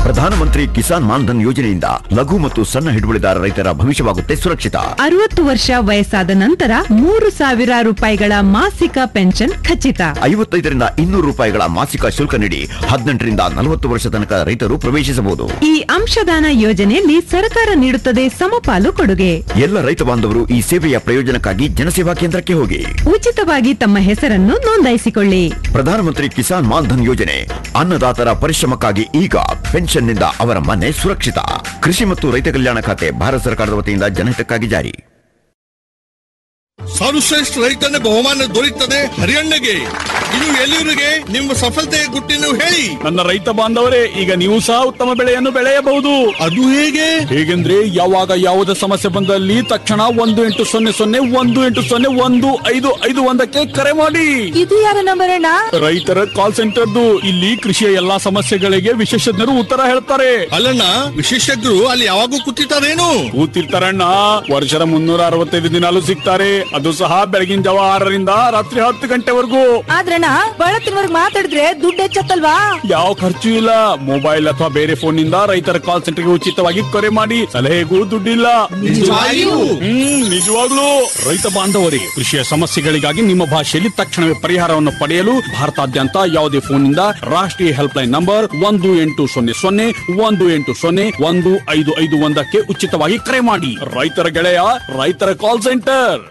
ಪ್ರಧಾನಮಂತ್ರಿ ಕಿಸಾನ್ ಮಾನ್ಧನ್ ಯೋಜನೆಯಿಂದ ಲಘು ಮತ್ತು ಸಣ್ಣ ಹಿಡುವಳಿದಾರ ರೈತರ ಭವಿಷ್ಯವಾಗುತ್ತೆ ಸುರಕ್ಷಿತ ಅರವತ್ತು ವರ್ಷ ವಯಸ್ಸಾದ ನಂತರ ಮೂರು ಸಾವಿರ ರೂಪಾಯಿಗಳ ಮಾಸಿಕ ಪೆನ್ಷನ್ ಖಚಿತ ಐವತ್ತೈದರಿಂದ ಇನ್ನೂರು ರೂಪಾಯಿಗಳ ಮಾಸಿಕ ಶುಲ್ಕ ನೀಡಿ ಹದಿನೆಂಟರಿಂದ ನಲವತ್ತು ವರ್ಷ ತನಕ ರೈತರು ಪ್ರವೇಶಿಸಬಹುದು ಈ ಅಂಶದಾನ ಯೋಜನೆಯಲ್ಲಿ ಸರ್ಕಾರ ನೀಡುತ್ತದೆ ಸಮಪಾಲು ಕೊಡುಗೆ ಎಲ್ಲ ರೈತ ಬಾಂಧವರು ಈ ಸೇವೆಯ ಪ್ರಯೋಜನಕ್ಕಾಗಿ ಜನಸೇವಾ ಕೇಂದ್ರಕ್ಕೆ ಹೋಗಿ ಉಚಿತವಾಗಿ ತಮ್ಮ ಹೆಸರನ್ನು ನೋಂದಾಯಿಸಿಕೊಳ್ಳಿ ಪ್ರಧಾನಮಂತ್ರಿ ಕಿಸಾನ್ ಮಾನ್ಧನ್ ಯೋಜನೆ ಅನ್ನದಾತರ ಪರಿಶ್ರಮಕ್ಕಾಗಿ ಈಗ ಪೆನ್ಷನ್ನಿಂದ ಅವರ ಮನೆ ಸುರಕ್ಷಿತ ಕೃಷಿ ಮತ್ತು ರೈತ ಕಲ್ಯಾಣ ಖಾತೆ ಭಾರತ ಸರ್ಕಾರದ ವತಿಯಿಂದ ಜನಹಿತಕ್ಕಾಗಿ ಜಾರಿ ಸರ್ವಶ್ರೇಷ್ಠ ರೈತನ ಬಹುಮಾನ ದೊರೆಯುತ್ತದೆ ಹರಿಯಣ್ಣಗೆ ಇದು ಎಲ್ಲಿವರಿಗೆ ನಿಮ್ಮ ಸಫಲತೆಯ ಗುಟ್ಟಿನ ಹೇಳಿ ನನ್ನ ರೈತ ಬಾಂಧವರೇ ಈಗ ನೀವು ಸಹ ಉತ್ತಮ ಬೆಳೆಯನ್ನು ಬೆಳೆಯಬಹುದು ಅದು ಹೇಗೆ ಹೇಗೆಂದ್ರೆ ಯಾವಾಗ ಯಾವುದೇ ಸಮಸ್ಯೆ ಬಂದಲ್ಲಿ ತಕ್ಷಣ ಒಂದು ಎಂಟು ಸೊನ್ನೆ ಸೊನ್ನೆ ಒಂದು ಎಂಟು ಸೊನ್ನೆ ಒಂದು ಐದು ಐದು ಒಂದಕ್ಕೆ ಕರೆ ಮಾಡಿ ಇದು ಯಾರ ನಂಬರ್ ಅಣ್ಣ ರೈತರ ಕಾಲ್ ಸೆಂಟರ್ದು ಇಲ್ಲಿ ಕೃಷಿಯ ಎಲ್ಲಾ ಸಮಸ್ಯೆಗಳಿಗೆ ವಿಶೇಷಜ್ಞರು ಉತ್ತರ ಹೇಳ್ತಾರೆ ಅಲ್ಲಣ್ಣ ವಿಶೇಷಜ್ಞರು ಅಲ್ಲಿ ಯಾವಾಗೂ ಕೂತಿರ್ತಾರೇನು ಕೂತಿರ್ತಾರಣ್ಣ ವರ್ಷದ ಮುನ್ನೂರ ಅರವತ್ತೈದು ದಿನಾಲು ಸಿಗ್ತಾರೆ ಅದು ಸಹ ಬೆಳಗಿನ ಜಾವ ಆರರಿಂದ ರಾತ್ರಿ ಹತ್ತು ಗಂಟೆವರೆಗೂ ಆದ್ರಣ್ಣ ಬಳತ್ತಿನವರ್ಗ್ ಮಾತಾಡಿದ್ರೆ ದುಡ್ಡು ಹೆಚ್ಚತ್ತಲ್ವಾ ಯಾವ ಖರ್ಚು ಇಲ್ಲ ಮೊಬೈಲ್ ಅಥವಾ ಬೇರೆ ಫೋನ್ ನಿಂದ ರೈತರ ಕಾಲ್ ಸೆಂಟರ್ಗೆ ಉಚಿತವಾಗಿ ಕರೆ ಮಾಡಿ ಸಲಹೆಗೂ ದುಡ್ಡಿಲ್ಲ ನಿಜವಾಗಿಯೂ? ಹ್ಮ್ ನಿಜವಾಗ್ಲೂ ರೈತ ಬಾಂಧವರಿಗೆ ಕೃಷಿಯ ಸಮಸ್ಯೆಗಳಿಗಾಗಿ ನಿಮ್ಮ ಭಾಷೆಯಲ್ಲಿ ತಕ್ಷಣವೇ ಪರಿಹಾರವನ್ನು ಪಡೆಯಲು ಭಾರತಾದ್ಯಂತ ಯಾವುದೇ ಫೋನ್ ನಿಂದ ರಾಷ್ಟ್ರೀಯ ಹೆಲ್ಪ್ ಲೈನ್ ನಂಬರ್ ಒಂದು ಎಂಟು ಸೊನ್ನೆ ಸೊನ್ನೆ ಒಂದು ಎಂಟು ಸೊನ್ನೆ ಒಂದು ಐದು ಐದು ಒಂದಕ್ಕೆ ಉಚಿತವಾಗಿ ಕರೆ ಮಾಡಿ ರೈತರ ಗೆಳೆಯ ರೈತರ ಕಾಲ್ ಸೆಂಟರ್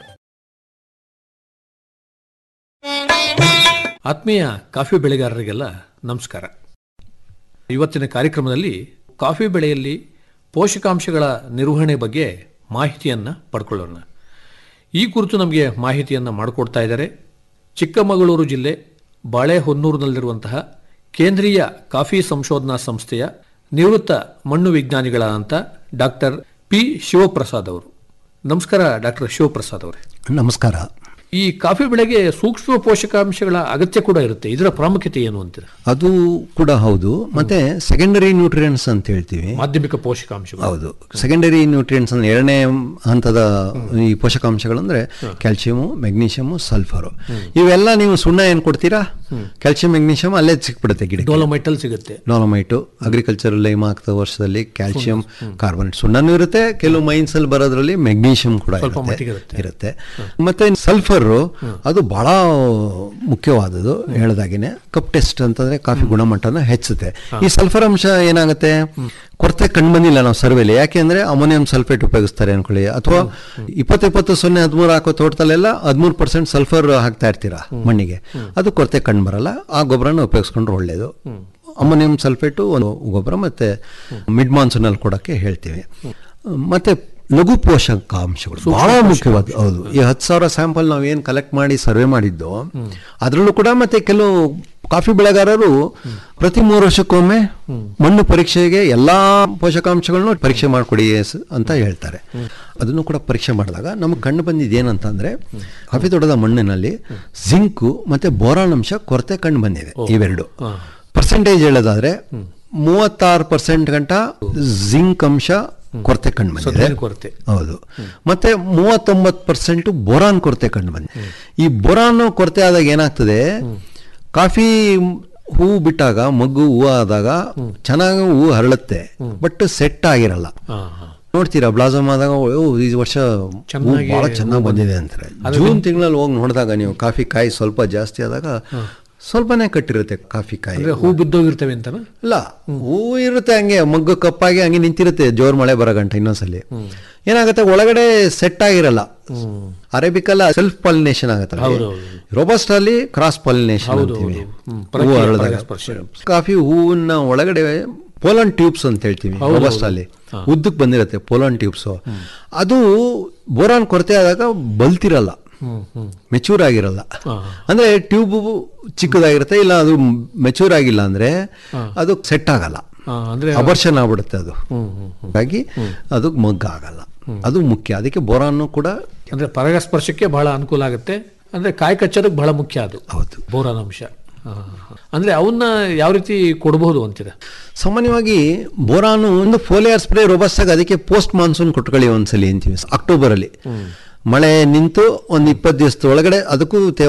ಆತ್ಮೀಯ ಕಾಫಿ ಬೆಳೆಗಾರರಿಗೆಲ್ಲ ನಮಸ್ಕಾರ ಇವತ್ತಿನ ಕಾರ್ಯಕ್ರಮದಲ್ಲಿ ಕಾಫಿ ಬೆಳೆಯಲ್ಲಿ ಪೋಷಕಾಂಶಗಳ ನಿರ್ವಹಣೆ ಬಗ್ಗೆ ಮಾಹಿತಿಯನ್ನು ಪಡ್ಕೊಳ್ಳೋಣ ಈ ಕುರಿತು ನಮಗೆ ಮಾಹಿತಿಯನ್ನು ಮಾಡಿಕೊಡ್ತಾ ಇದ್ದಾರೆ ಚಿಕ್ಕಮಗಳೂರು ಜಿಲ್ಲೆ ಬಾಳೆಹೊನ್ನೂರಿನಲ್ಲಿರುವಂತಹ ಕೇಂದ್ರೀಯ ಕಾಫಿ ಸಂಶೋಧನಾ ಸಂಸ್ಥೆಯ ನಿವೃತ್ತ ಮಣ್ಣು ವಿಜ್ಞಾನಿಗಳಾದಂಥ ಡಾಕ್ಟರ್ ಪಿ ಶಿವಪ್ರಸಾದ್ ಅವರು ನಮಸ್ಕಾರ ಡಾಕ್ಟರ್ ಶಿವಪ್ರಸಾದ್ ಅವರೇ ನಮಸ್ಕಾರ ಈ ಕಾಫಿ ಬೆಳೆಗೆ ಸೂಕ್ಷ್ಮ ಪೋಷಕಾಂಶಗಳ ಅಗತ್ಯ ಕೂಡ ಇರುತ್ತೆ ಇದರ ಪ್ರಾಮುಖ್ಯತೆ ಏನು ಅಂತೀರ ಅದು ಕೂಡ ಹೌದು ಮತ್ತೆ ಸೆಕೆಂಡರಿ ನ್ಯೂಟ್ರಿಯೆಂಟ್ಸ್ ಅಂತ ಹೇಳ್ತೀವಿ ಮಾಧ್ಯಮಿಕ ಪೋಷಕಾಂಶಗಳು ಹೌದು ಸೆಕೆಂಡರಿ ನ್ಯೂಟ್ರಿಯೆಂಟ್ಸ್ ಅಂದ್ರೆ ಎರಡನೇ ಹಂತದ ಈ ಪೋಷಕಾಂಶಗಳು ಅಂದ್ರೆ ಕ್ಯಾಲ್ಸಿಯಮು ಮೆಗ್ನೀಷಿಯಮು ಸಲ್ಫರು ಇವೆಲ್ಲ ನೀವು ಸುಣ್ಣ ಏನು ಕೊಡ್ತೀರಾ ಕ್ಯಾಲ್ಸಿಯಂ ಮೆಗ್ನೀಷಿಯಂ ಅಲ್ಲೇ ಸಿಕ್ಬಿಡುತ್ತೆ ಗಿಡ ಡೋಲೋಮೈಟ್ ಅಲ್ಲಿ ಸಿಗುತ್ತೆ ಡಾಲಮೈಟು ಅಗ್ರಿಕಲ್ಚರ್ ಲೈಮ್ ಆಗ್ತಾ ವರ್ಷದಲ್ಲಿ ಕ್ಯಾಲ್ಸಿಯಂ ಕಾರ್ಬನೇಟ್ ಸುಣ್ಣನೂ ಇರುತ್ತೆ ಕೆಲವು ಮೈನ್ಸ್ ಅಲ್ಲಿ ಬರೋದ್ರಲ್ಲಿ ಮೆಗ್ನೀಷಿಯಂ ಕೂಡ ಸ್ವಲ್ಪ ಮಟ್ಟಿಗೆ ಇರುತ್ತೆ ಇರುತ್ತೆ ಮತ್ತೆ ಸಲ್ಫರ್ ಅದು ಬಹಳ ಮುಖ್ಯವಾದದ್ದು ಹೇಳ್ದಾಗಿನೇ ಕಪ್ ಟೆಸ್ಟ್ ಅಂತಂದ್ರೆ ಕಾಫಿ ಗುಣಮಟ್ಟನ ಹೆಚ್ಚುತ್ತೆ ಈ ಸಲ್ಫರ್ ಅಂಶ ಏನಾಗುತ್ತೆ ಕೊರತೆ ಕಂಡು ಬಂದಿಲ್ಲ ನಾವು ಸರ್ವೆಲಿ ಯಾಕೆಂದ್ರೆ ಅಮೋನಿಯಂ ಸಲ್ಫೇಟ್ ಉಪಯೋಗಿಸ್ತಾರೆ ಅನ್ಕೊಳ್ಳಿ ಅಥವಾ ಇಪ್ಪತ್ತು ಇಪ್ಪತ್ತು ಸೊನ್ನೆ ಹದಿಮೂರು ಹಾಕೋ ತೋಟದಲ್ಲೆಲ್ಲ ಹದಿಮೂರು ಪರ್ಸೆಂಟ್ ಸಲ್ಫರ್ ಹಾಕ್ತಾ ಇರ್ತೀರಾ ಮಣ್ಣಿಗೆ ಅದು ಕೊರತೆ ಕಂಡು ಬರಲ್ಲ ಆ ಗೊಬ್ಬರನ ಉಪಯೋಗಿಸ್ಕೊಂಡ್ರೆ ಒಳ್ಳೇದು ಅಮೋನಿಯಂ ಸಲ್ಫೇಟು ಒಂದು ಗೊಬ್ಬರ ಮತ್ತೆ ಮಿಡ್ ಮಾನ್ಸೂನ್ ಅಲ್ಲಿ ಕೊಡಕ್ಕೆ ಹೇಳ್ತೀವಿ ಮತ್ತೆ ಲಘು ಪೋಷಕಾಂಶಗಳು ಬಹಳ ಮುಖ್ಯವಾದ ಹೌದು ಈ ಹತ್ತು ಸಾವಿರ ಸ್ಯಾಂಪಲ್ ನಾವು ಏನು ಕಲೆಕ್ಟ್ ಮಾಡಿ ಸರ್ವೆ ಮಾಡಿದ್ದು ಅದರಲ್ಲೂ ಕೂಡ ಮತ್ತೆ ಕೆಲವು ಕಾಫಿ ಬೆಳೆಗಾರರು ಪ್ರತಿ ಮೂರು ವರ್ಷಕ್ಕೊಮ್ಮೆ ಮಣ್ಣು ಪರೀಕ್ಷೆಗೆ ಎಲ್ಲಾ ಪೋಷಕಾಂಶಗಳನ್ನು ಪರೀಕ್ಷೆ ಮಾಡಿಕೊಡಿ ಸ್- ಅಂತ ಹೇಳ್ತಾರೆ ಅದನ್ನು ಕೂಡ ಪರೀಕ್ಷೆ ಮಾಡಿದಾಗ ನಮಗೆ ಕಂಡು ಬಂದಿದ್ದು ಏನಂತಂದ್ರೆ ಕಾಫಿ ತೋಟದ ಮಣ್ಣಿನಲ್ಲಿ ಜಿಂಕು ಮತ್ತೆ ಬೋರಾನ್ ಅಂಶ ಕೊರತೆ ಕಂಡು ಬಂದಿದೆ ಇವೆರಡು ಪರ್ಸೆಂಟೇಜ್ ಹೇಳೋದಾದ್ರೆ ಮೂವತ್ತಾರು ಪರ್ಸೆಂಟ್ ಗಂಟ ಜಿಂಕ್ ಅಂಶ ಕೊರತೆ ಕಂಡು ಬಂದಿದೆ ಸತುವಿನ ಕೊರತೆ. ಹೌದು ಮತ್ತೆ ಮೂವತ್ತೊಂಬತ್ತು ಪರ್ಸೆಂಟ್ ಬೋರಾನ್ ಕೊರತೆ ಕಂಡು ಬಂದಿದೆ ಈ ಬೋರಾನ್ ಕೊರತೆ ಆದಾಗ ಏನಾಗ್ತದೆ ಕಾಫಿ ಹೂವು ಬಿಟ್ಟಾಗ ಮಗ್ಗು ಹೂವು ಆದಾಗ ಚೆನ್ನಾಗಿ ಹೂವು ಹರಳುತ್ತೆ ಬಟ್ ಸೆಟ್ ಆಗಿರಲ್ಲ ನೋಡ್ತೀರಾ ಬ್ಲಾಸಮ್ ಆದಾಗ ಓ ಈ ವರ್ಷ ಹೂ ಚೆನ್ನಾಗಿ ಬಹಳ ಚೆನ್ನಾಗಿ ಬಂದಿದೆ ಅಂತಾರೆ ಜೂನ್ ತಿಂಗಳಲ್ಲಿ ಹೋಗಿ ನೋಡಿದಾಗ ನೀವು ಕಾಫಿ ಕಾಯಿ ಸ್ವಲ್ಪ ಜಾಸ್ತಿ ಆದಾಗ ಸ್ವಲ್ಪನೇ ಕಟ್ಟಿರುತ್ತೆ ಕಾಫಿ ಕಾಯಿ ಅಂದ್ರೆ ಹೂ ಬಿದ್ದೋಗಿರ್ತವೆ ಅಂತನ ಇಲ್ಲ ಹೂ ಇರುತ್ತೆ ಹಂಗೆ ಮಗ್ಗು ಕಪ್ಪಾಗಿ ಹಂಗೆ ನಿಂತಿರುತ್ತೆ ಜೋರ್ ಮಳೆ ಬರೋ ಗಂಟ ಇನ್ನೊಂದ್ಸಲಿ ಏನಾಗುತ್ತೆ ಒಳಗಡೆ ಸೆಟ್ ಆಗಿರಲ್ಲ ಅರೇಬಿಕಲ್ಲ ಸೆಲ್ಫ್ ಪಾಲಿನೇಷನ್ ಆಗುತ್ತೆ ರೋಬಸ್ಟ್ ಅಲ್ಲಿ ಕ್ರಾಸ್ ಪಾಲಿನೇಷನ್ ಅಂತೀವಿ ಹ್ಮ್. ಹೂ ಪರಕೀಯ ಅರಳಿದಾಗ ಪರಾಗಸ್ಪರ್ಶ. ಕಾಫಿ ಹೂವನ್ನ ಒಳಗಡೆ ಪೋಲನ್ ಟ್ಯೂಬ್ಸ್ ಅಂತ ಹೇಳ್ತೀವಿ ರೋಬಸ್ಟ್ ಅಲ್ಲಿ ಉದ್ದಕ್ಕೆ ಬಂದಿರುತ್ತೆ ಪೋಲನ್ ಟ್ಯೂಬ್ಸ್ ಅದು ಬೋರಾನ್ ಕೊರತೆ ಆದಾಗ ಬಲ್ತಿರಲ್ಲ ಮೆಚೂರ್ ಆಗಿರಲ್ಲ ಅಂದ್ರೆ ಟ್ಯೂಬ್ ಚಿಕ್ಕದಾಗಿರುತ್ತೆ ಇಲ್ಲ ಅದು ಮೆಚೂರ್ ಆಗಿಲ್ಲ ಅಂದ್ರೆ ಅದು ಸೆಟ್ ಆಗಲ್ಲ ಆ, ಅಂದ್ರೆ ಅಬರ್ಷನ್ ಆಗ್ಬಿಡುತ್ತೆ ಅದು ಹಾಗಾಗಿ ಅದು ಮಗ್ಗ ಆಗಲ್ಲ ಅದು ಮುಖ್ಯ ಅದಕ್ಕೆ ಬೋರಾನು ಕೂಡ ಅಂದ್ರೆ ಪರಾಗಸ್ಪರ್ಶಕ್ಕೆ ಬಹಳ ಅನುಕೂಲ ಆಗುತ್ತೆ ಅಂದ್ರೆ ಕಾಯಿ ಕಚ್ಚೋದಕ್ಕೆ ಬಹಳ ಮುಖ್ಯ ಅದು ಹೌದು ಬೋರಾನ್ ಅಂಶ ಆ, ಅಂದ್ರೆ ಅವನ್ನ ಯಾವ ರೀತಿ ಕೊಡಬಹುದು ಅಂತೀರ ಸಾಮಾನ್ಯವಾಗಿ ಬೋರಾನು ಒಂದು ಫೋಲಿಯರ್ ಸ್ಪ್ರೇ ರೋಬಸ್ಟಾಗಿ ಅದಕ್ಕೆ ಪೋಸ್ಟ್ ಮಾನ್ಸೂನ್ ಕೊಟ್ಕೊಳ್ಳಿ ಒಂದ್ಸಲಿ ಅಂತೀವಿ ಅಕ್ಟೋಬರ್ ಅಲ್ಲಿ ಮಳೆ ನಿಂತು ಒಂದು ಇಪ್ಪತ್ತು ದಿವಸದ ಒಳಗಡೆ ಅದಕ್ಕೂ ತೇವ